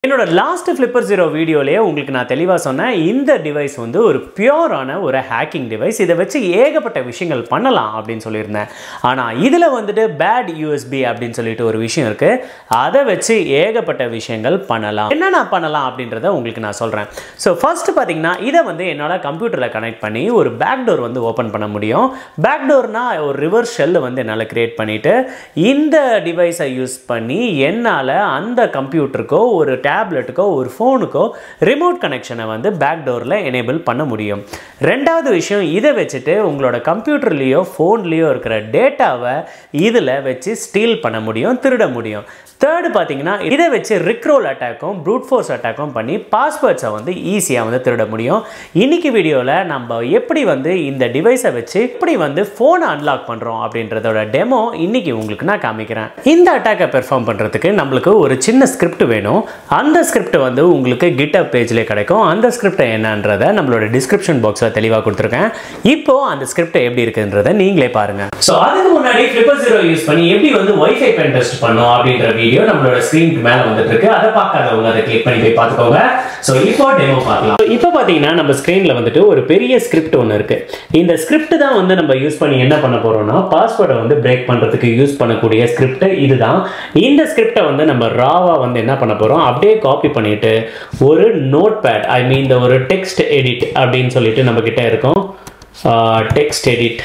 என்னோட last flipper zero வீடியோலேயே உங்களுக்கு நான் தெளிவாக சொன்னேன் இந்த டிவைஸ் வந்து ஒரு பியூரான ஒரு ஹேக்கிங் டிவைஸ் இதை வச்சு ஏகப்பட்ட விஷயங்கள் பண்ணலாம் அப்படின்னு சொல்லியிருந்தேன் ஆனால் இதில் வந்துட்டு பேட் யூஎஸ்பி அப்படின்னு சொல்லிட்டு ஒரு விஷயம் இருக்குது அதை வச்சு ஏகப்பட்ட விஷயங்கள் பண்ணலாம் என்னென்ன பண்ணலாம் அப்படின்றத உங்களுக்கு நான் சொல்கிறேன் ஸோ ஃபர்ஸ்ட் பார்த்தீங்கன்னா இதை வந்து என்னால் கம்ப்யூட்டரில் கனெக்ட் பண்ணி ஒரு பேக் டோர் வந்து ஓப்பன் பண்ண முடியும் பேக் டோர்னா ஒரு ரிவர்ஸ் ஷெல் வந்து என்னால் கிரியேட் பண்ணிவிட்டு இந்த டிவைஸை யூஸ் பண்ணி என்னால் அந்த கம்ப்யூட்டருக்கோ ஒரு டேப்லெட்டுக்கோ ஒரு ஃபோனுக்கோ ரிமோட் கனெக்ஷனை வந்து பேக் டோரில் எனேபிள் பண்ண முடியும் ரெண்டாவது விஷயம் இதை வச்சுட்டு உங்களோட கம்ப்யூட்டர்லேயோ ஃபோன்லேயோ இருக்கிற டேட்டாவை இதில் வச்சு ஸ்டீல் பண்ண முடியும் திருட முடியும் தேர்டு பார்த்தீங்கன்னா இதை வச்சு ரிக்ரோல் அட்டாக்கும் ப்ரூட் ஃபோர்ஸ் அட்டாக்கும் பண்ணி பாஸ்வேர்ட்ஸை வந்து ஈஸியாக வந்து திருட முடியும் இன்னைக்கு வீடியோவில் நம்ம எப்படி வந்து இந்த டிவைஸை வச்சு எப்படி வந்து ஃபோனை அன்லாக் பண்ணுறோம் அப்படின்றதோட டெமோ இன்னைக்கு உங்களுக்கு நான் காமிக்கிறேன் இந்த அட்டாக்கை பெர்ஃபார்ம் பண்ணுறதுக்கு நம்மளுக்கு ஒரு சின்ன ஸ்கிரிப்ட் வேணும் அந்த ஸ்கிரிப்ட் வந்து உங்களுக்கு கிட்டப் பேஜ்லேயே கிடைக்கும் அந்த ஸ்கிரிப்ட் என்னன்றதை நம்மளோட டிஸ்கிரிப்ஷன் பாக்ஸில் தெளிவாக கொடுத்துருக்கேன் இப்போ அந்த ஸ்கிரிப்ட் எப்படி இருக்குன்றதை நீங்களே பாருங்க ஸோ அதுக்கு முன்னாடி ஃபிளிப்பர் ஜீரோ யூஸ் பண்ணி எப்படி வந்து ஒய்ஃபை பென் டெஸ்ட் பண்ணோம் அப்படின்ற வீடியோ நம்மளோட ஸ்க்ரீனுக்கு மேலே வந்துட்டு இருக்கு அதை பார்க்காதவங்க அதை கிளிக் பண்ணி போய் பார்த்துக்கோங்க ஸோ இப்போ டெமோ பார்க்கலாம் So, இப்போ பார்த்தீங்கன்னா நம்ம ஸ்க்ரீனில் வந்துட்டு ஒரு பெரிய ஸ்கிரிப்ட் ஒன்று இருக்கு இந்த ஸ்கிரிப்ட் தான் வந்து நம்ம யூஸ் பண்ணி என்ன பண்ண போறோம்னா பாஸ்வேர்டை வந்து பிரேக் பண்ணுறதுக்கு யூஸ் பண்ணக்கூடிய ஸ்கிரிப்ட் இதுதான் இந்த ஸ்கிரிப்டை வந்து நம்ம ராவா வந்து என்ன பண்ண போகிறோம் அப்படியே காப்பி பண்ணிட்டு ஒரு நோட் பேட் ஐ மீன் இந்த ஒரு டெக்ஸ்ட் எடிட் அப்படின்னு சொல்லிட்டு நம்ம கிட்ட இருக்கோம் டெக்ஸ்ட் எடிட்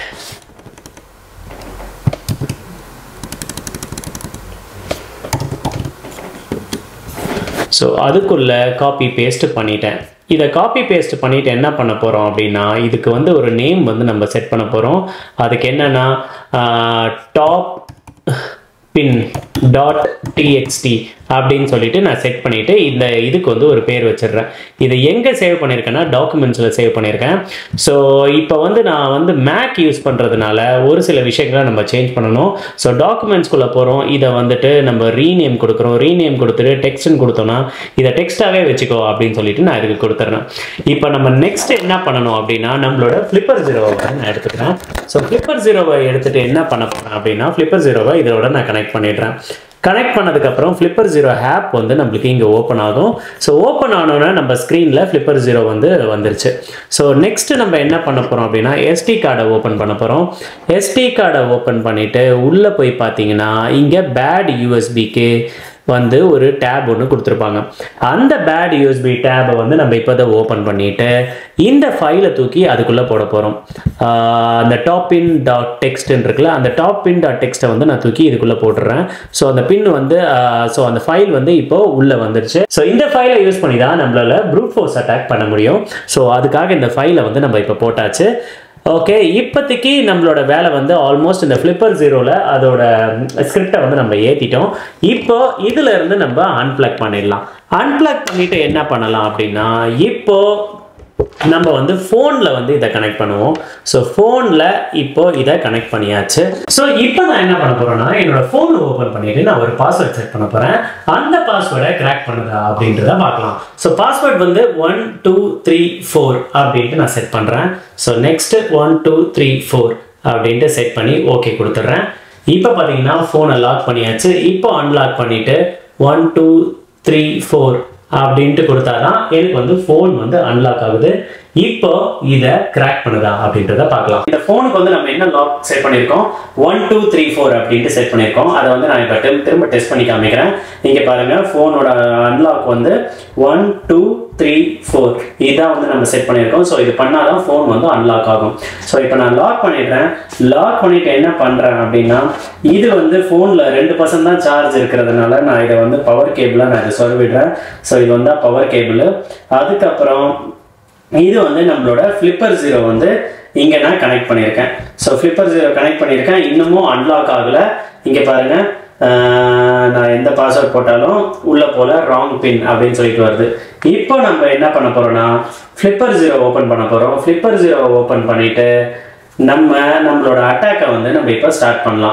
ஸோ அதுக்குள்ளே காப்பி பேஸ்ட் பண்ணிட்டேன் இதை காப்பி பேஸ்ட் பண்ணிட்டு என்ன பண்ண போகிறோம் அப்படின்னா இதுக்கு வந்து ஒரு நேம் வந்து நம்ம செட் பண்ண போகிறோம் அதுக்கு என்னென்னா டாப் பின் டாட் டிஎக்ஸ்டி அப்படின்னு சொல்லிட்டு நான் செட் பண்ணிவிட்டு இந்த இதுக்கு வந்து ஒரு பேர் வச்சிடுறேன் இதை எங்கே சேவ் பண்ணியிருக்கேன்னா டாக்குமெண்ட்ஸில் சேவ் பண்ணியிருக்கேன் ஸோ இப்போ வந்து நான் வந்து மேக் யூஸ் பண்ணுறதுனால ஒரு சில விஷயங்களை நம்ம சேஞ்ச் பண்ணணும் ஸோ டாக்குமெண்ட்ஸ்குள்ளே போகிறோம் இதை வந்துட்டு நம்ம ரீநேம் கொடுக்குறோம் ரீநேம் கொடுத்துட்டு டெக்ஸ்ட்னு கொடுத்தோன்னா இதை டெக்ஸ்ட்டாகவே வச்சுக்கோ அப்படின்னு சொல்லிட்டு நான் இதுக்கு கொடுத்துட்றேன் இப்போ நம்ம நெக்ஸ்ட் என்ன பண்ணணும் அப்படின்னா நம்மளோட ஃப்ளிப்பர் ஜீரோவை நான் எடுத்துக்கிறேன் ஸோ ஃப்ளிப்பர் ஜீரோவை எடுத்துகிட்டு என்ன பண்ண போகிறேன் அப்படின்னா ஃப்ளிப்பர் ஜீரோவை இதோட நான் கனெக்ட் பண்ணிடுறேன் கனெக்ட் பண்ணதுக்கப்புறம் ஃப்ளிப்பர் ஜீரோ ஆப் வந்து நம்மளுக்கு இங்கே ஓப்பன் ஆகும் ஸோ ஓப்பன் ஆனோன்னா நம்ம ஸ்க்ரீனில் ஃப்ளிப்பர் ஜீரோ வந்து வந்துருச்சு ஸோ நெக்ஸ்ட் நம்ம என்ன பண்ண போகிறோம் அப்படின்னா எஸ்டி கார்டை ஓப்பன் பண்ண போகிறோம் எஸ்டி கார்டை ஓப்பன் பண்ணிவிட்டு உள்ளே போய் பார்த்தீங்கன்னா இங்கே பேட் யூஎஸ்பிக்கு வந்து ஒரு டேப் ஒன்று கொடுத்துருப்பாங்க அந்த பேட் யூஎஸ்பி டேபை வந்து நம்ம இப்போ தான் ஓப்பன் பண்ணிவிட்டு இந்த ஃபைலை தூக்கி அதுக்குள்ளே போட போகிறோம் அந்த டாப் பின் டாட் டெக்ஸ்ட்னு இருக்குல்ல அந்த டாப் பின் டாட் டெக்ஸ்ட்டை வந்து நான் தூக்கி இதுக்குள்ளே போட்டுறேன் ஸோ அந்த பின் வந்து ஸோ அந்த ஃபைல் வந்து இப்போ உள்ளே வந்துருச்சு ஸோ இந்த ஃபைலை யூஸ் பண்ணி தான் நம்மளால் ப்ரூட் ஃபோர்ஸ் அட்டாக் பண்ண முடியும் ஸோ அதுக்காக இந்த ஃபைலை வந்து நம்ம இப்போ போட்டாச்சு ஓகே இப்போதைக்கு நம்மளோட வேலை வந்து ஆல்மோஸ்ட் இந்த ஃப்ளிப்பர் ஜீரோவில் அதோட ஸ்கிரிப்டை வந்து நம்ம ஏற்றிட்டோம் இப்போ இதில் இருந்து நம்ம அன்பிளக் பண்ணிடலாம் அன்பிளக் பண்ணிட்டு என்ன பண்ணலாம் அப்படின்னா இப்போ நம்ம வந்து ஃபோனில் வந்து இதை கனெக்ட் பண்ணுவோம் ஸோ ஃபோனில் இப்போ இதை கனெக்ட் பண்ணியாச்சு ஸோ இப்போ நான் என்ன பண்ண போகிறேன்னா என்னோட ஃபோனை ஓப்பன் பண்ணிட்டு நான் ஒரு பாஸ்வேர்ட் செட் பண்ண போகிறேன் அந்த பாஸ்வேர்டை கிராக் பண்ணுதா அப்படின்றத பார்க்கலாம் ஸோ பாஸ்வேர்ட் வந்து ஒன் டூ த்ரீ ஃபோர் அப்படின்ட்டு நான் செட் பண்ணுறேன் so next one two three four அப்படின்ட்டு செட் பண்ணி ஓகே கொடுத்துட்றேன் இப்போ பார்த்தீங்கன்னா ஃபோனை லாக் பண்ணியாச்சு இப்போ அன்லாக் பண்ணிவிட்டு ஒன் டூ த்ரீ ஃபோர் அப்படின்ட்டு கொடுத்தாதான் எனக்கு வந்து ஃபோன் வந்து அன்லாக் ஆகுது இப்போ இதை கிராக் பண்ணுதா அப்படின்றத பார்க்கலாம் இந்த ஃபோனுக்கு வந்து நம்ம என்ன லாக் செட் பண்ணியிருக்கோம் ஒன் டூ த்ரீ ஃபோர் அப்படின்ட்டு செட் பண்ணியிருக்கோம் அதை வந்து நான் இப்போ திரும்ப டெஸ்ட் பண்ணி காமிக்கிறேன் இங்கே பாருங்க ஃபோனோட அன்லாக் வந்து ஒன் டூ த்ரீ ஃபோர் இதான் வந்து நம்ம செட் பண்ணியிருக்கோம் ஸோ இது பண்ணாதான் ஃபோன் வந்து அன்லாக் ஆகும் ஸோ இப்போ நான் லாக் பண்ணிடுறேன் லாக் பண்ணிட்டு என்ன பண்ணுறேன் அப்படின்னா இது வந்து ஃபோனில் ரெண்டு பர்சன்ட் தான் சார்ஜ் இருக்கிறதுனால நான் இதை வந்து பவர் கேபிளாக நான் இதை சொருவிடுறேன் ஸோ இது வந்து பவர் கேபிள் அதுக்கப்புறம் இது வந்து நம்மளோட ஃப்ளிப்பர் ஜீரோ வந்து இங்கே நான் கனெக்ட் பண்ணியிருக்கேன் ஸோ ஃப்ளிப்பர் ஜீரோ கனெக்ட் பண்ணியிருக்கேன் இன்னமும் அன்லாக் ஆகலை இங்கே பாருங்கள் நான் எந்த பாஸ்வேர்ட் போட்டாலும் உள்ளே போல ராங் பின் அப்படின்னு சொல்லிட்டு வருது இப்போ நம்ம என்ன பண்ண போகிறோம்னா ஃப்ளிப்பர் ஜீரோ ஓப்பன் பண்ண போகிறோம் ஃப்ளிப்பர் ஜீரோ ஓப்பன் பண்ணிவிட்டு நம்ம நம்மளோட அட்டாக்கை வந்து நம்ம இப்போ ஸ்டார்ட் பண்ணலாம்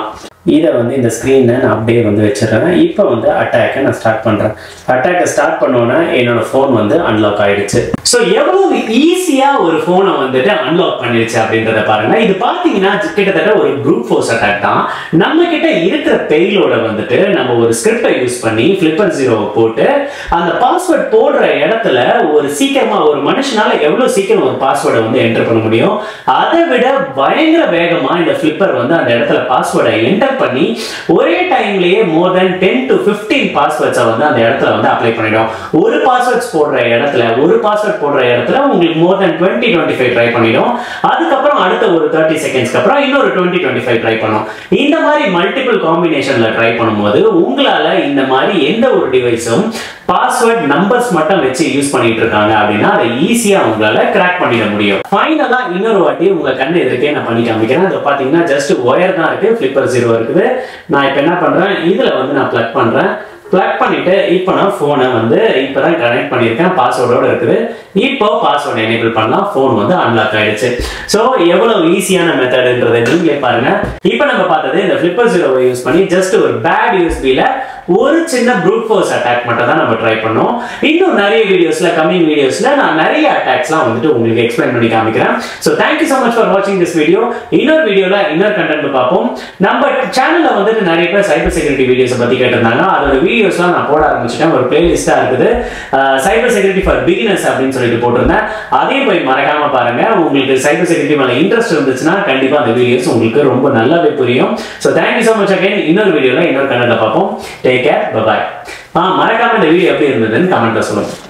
இதை வந்து இந்த ஸ்க்ரீனை நான் அப்படியே வந்து வச்சிடுறேன் இப்போ வந்து அட்டாக்கை நான் ஸ்டார்ட் பண்ணுறேன் அட்டாக்கை ஸ்டார்ட் பண்ணோன்னே என்னோட ஃபோன் வந்து அன்லாக் ஆயிடுச்சு ஸோ எவ்வளவு ஈஸியாக ஒரு ஃபோனை வந்துட்டு அன்லாக் பண்ணிடுச்சு அப்படின்றத பாருங்க இது பார்த்தீங்கன்னா கிட்டத்தட்ட ஒரு ப்ரூட் ஃபோர்ஸ் அட்டாக் தான் நம்ம கிட்ட இருக்கிற பெயிலோட வந்துட்டு நம்ம ஒரு ஸ்கிரிப்டை யூஸ் பண்ணி ஃபிளிப்பர் ஜீரோவை போட்டு அந்த பாஸ்வேர்ட் போடுற இடத்துல ஒரு சீக்கிரமா ஒரு மனுஷனால எவ்வளவு சீக்கிரம் ஒரு பாஸ்வேர்டை வந்து என்டர் பண்ண முடியும் அதை விட பயங்கர வேகமா இந்த ஃபிளிப்பர் வந்து அந்த இடத்துல பாஸ்வேர்டை என்டர் பண்ணி ஒரே டைம்லயே more than ten to fifteen பாஸ்வேர்ட்ஸை வந்து அந்த இடத்துல வந்து அப்ளை பண்ணிடும் ஒரு பாஸ்வேர்ட்ஸ் போடுற இடத்துல ஒரு பாஸ்வேர்ட் போடுற இடத்துல உங்களுக்கு more than twenty twenty five try பண்ணிடும் அதுக்கப்புறம் அடுத்த ஒரு தேர்ட்டி செகண்ட்ஸ்க்கு அப்புறம் இன்னொரு டுவெண்ட்டி டுவெண்ட்டி ஃபைவ் ட்ரை பண்ணும் இந்த மாதிரி மல்டிபிள் காம்பினேஷன்ல ட்ரை பண்ணும்போது உங்களால இந்த மாதிரி எந்த ஒரு டிவைஸும் பாஸ்வேர்ட் நம்பர்ஸ் மட்டும் வச்சு யூஸ் பண்ணிட்டு இருக்காங்க அப்படின்னா அதை ஈஸியா உங்களால கிராக் பண்ணிட முடியும் ஃபைனலா இன்னொரு வாட்டி உங்க கண்ணு எதிர்க்கே நான் பண்ணி காமிக்கிறேன் அது பாத்தீங்கன்னா ஜஸ்ட் ஒயர் தான் இருக்கு ஃபிளிப்பர் ஜீரோ இருக்குது நான் இப்போ என்ன பண்றேன் இதுல வந்து நான் பிளக் பண்றேன் பிளக் பண்ணிட்டு இப்போ நான் ஃபோனை வந்து இப்போ தான் கனெக்ட் பண்ணியிருக்கேன் பாஸ்வேர்டோட இருக்குது இப்போ பாஸ்வேர்டு எனேபிள் பண்ணலாம் ஃபோன் வந்து அன்லாக் ஆயிடுச்சு ஸோ எவ்வளவு ஈஸியான மெத்தடுன்றதை நீங்களே பாருங்க இப்போ நம்ம பார்த்தது இந்த ஃபிளிப்பர் ஜீரோவை யூஸ் பண்ணி ஜஸ்ட் ஒரு பேட் யூஸ்பியில் ஒரு சின்ன ப்ரூட் ஃபோர்ஸ் அட்டாக் மட்டும் தான் நம்ம ட்ரை பண்ணோம் இன்னும் நிறைய வீடியோஸ்ல கம்மிங் வீடியோஸ்ல நான் நிறைய அட்டாக்ஸ்லாம் வந்துட்டு உங்களுக்கு எக்ஸ்பிளைன் பண்ணி காமிக்கிறேன் so thank you so much for வாட்சிங் திஸ் வீடியோ இன்னொரு வீடியோல இன்னொரு கண்டென்ட் பார்ப்போம் நம்ம சேனல்ல வந்துட்டு நிறைய பேர் சைபர் செக்யூரிட்டி வீடியோஸை பத்தி கேட்டிருந்தாங்க அதோட வீடியோஸ்லாம் நான் போட ஆரம்பிச்சிட்டேன் ஒரு பிளேலிஸ்டா இருக்குது சைபர் செக்யூரிட்டி ஃபார் பிகினர்ஸ் அப்படின்னு சொல்லிட்டு போட்டிருந்தேன் அதையும் போய் மறக்காம பாருங்க உங்களுக்கு சைபர் செக்யூரிட்டி மேல இன்ட்ரெஸ்ட் இருந்துச்சுன்னா கண்டிப்பா அந்த வீடியோஸ் உங்களுக்கு ரொம்ப நல்லாவே புரியும் so thank you so much again இன்னொரு வீடியோல இன்னொரு கண்டென்ட்டை பார்ப்போம் டேக் கேர் பபாய் ஆ மறக்காம இந்த வீடியோ எப்படி இருந்ததுன்னு கமெண்ட்ல சொல்லுங்க